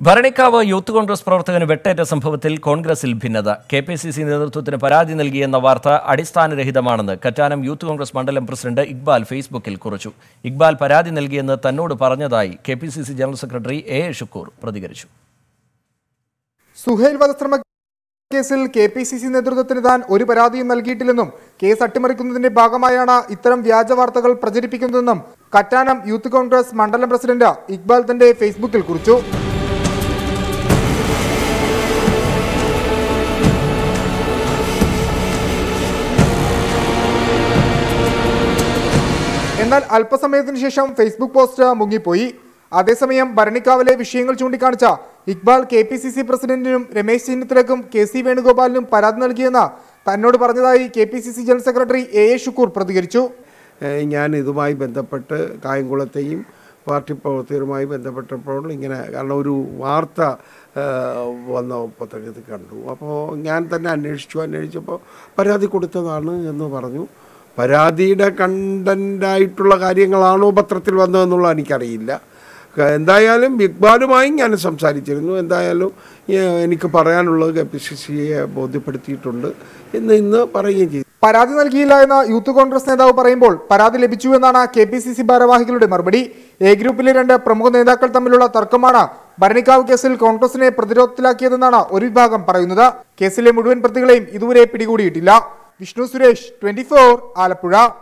Bharanikkavu youth congress പ്രവർത്തകന് വെട്ടേറ്റ സംഭവത്തിൽ കോൺഗ്രസിൽ ഭിന്നത കെ പി സി സി നേതൃത്വത്തിന് പരാതി നൽകിയെന്ന വാർത്ത അടിസ്ഥാനരഹിതമാണെന്ന് കറ്റാനം യൂത്ത് കോൺഗ്രസ് മണ്ഡലം പ്രസിഡന്റ് ഇക്ബാൽ ഫേസ്ബുക്കിൽ കുറിച്ചു ഇക്ബാൽ പരാതി നൽകിയെന്ന് തന്നോട് പറഞ്ഞതായി K P C C general secretary A A Shukkur പ്രതികരിച്ചു സുഹേൽ വധശ്രമ കേസിൽ കെ പി സി സി നേതൃത്വത്തിന് താൻ ഒരു പരാതിയും നൽകിയിട്ടില്ലെന്നും കേസ് അട്ടിമറിക്കുന്നതിന്റെ ഭാഗമായാണ് ഇത്തരം വ്യാജ വാർത്തകൾ പ്രചരിപ്പിക്കുന്നതെന്നും കറ്റാനം യൂത്ത് കോൺഗ്രസ് മണ്ഡലം പ്രസിഡന്റ് ഇക്ബാൽ തന്റെ ഫേസ്ബുക്കിൽ കുറിച്ചു എന്നാൽ അല്പസമയത്തിന് ശേഷം ഫേസ്ബുക്ക് പോസ്റ്റ് മുങ്ങിപ്പോയി അതേസമയം ഭരണിക്കാവിലെ വിഷയങ്ങൾ ചൂണ്ടിക്കാണിച്ച Iqbal K P C C പ്രസിഡന്റിനും രമേശ് ചെന്നിത്തലക്കും കെ സി വേണുഗോപാലിനും പരാതി നൽകിയെന്ന് തന്നോട് പറഞ്ഞതായി K P C C general secretary A A Shukkur പ്രതികരിച്ചു ഏഹ് ഞാൻ ഇതുമായി ബന്ധപ്പെട്ട് കായംകുളത്തെയും പാർട്ടി പ്രവർത്തകരുമായി ബന്ധപ്പെട്ടപ്പോൾ ഇങ്ങനെ കാരണം ഒരു വാർത്ത ഏഹ് വന്ന പത്രത്തിൽ കണ്ടു അപ്പോൾ ഞാൻ തന്നെ അന്വേഷിച്ചു അന്വേഷിച്ചപ്പോൾ പരാതി കൊടുത്തതാണ് എന്ന് പറഞ്ഞു പരാതിയുടെ കണ്ടൻ്റായിട്ടുള്ള കാര്യങ്ങളാണോ പത്രത്തിൽ വന്നതെന്നുള്ള എനിക്കറിയില്ല ക- എന്തായാലും ഇക്ബാലുമായി ഞാൻ സംസാരിച്ചിരുന്നു എന്തായാലും ഏഹ് എനിക്ക് പറയാനുള്ളത് കെ പി സി സിയെ ബോധ്യപ്പെടുത്തിയിട്ടുണ്ട് എന്ന് ഇന്ന് പറയുകയും ചെയ്തു പരാതി നൽകിയില്ല എന്ന് യൂത്ത് കോൺഗ്രസ് നേതാവ് പറയുമ്പോൾ പരാതി ലഭിച്ചു എന്നാണ് കെ പി സി സി ഭാരവാഹികളുടെ മറുപടി എ ഗ്രൂപ്പിലെ രണ്ട് പ്രമുഖ നേതാക്കൾ തമ്മിലുള്ള തർക്കമാണ് ഭരണിക്കാവ് കേസിൽ കോൺഗ്രസിനെ പ്രതിരോധത്തിലാക്കിയതെന്നാണ് ഒരു വിഭാഗം പറയുന്നത് കേസിലെ മുഴുവൻ പ്രതികളെയും ഇതുവരെ പിടികൂടിയിട്ടില്ല വിഷ്ണു സുരേഷ് ട്വന്റി ആലപ്പുഴ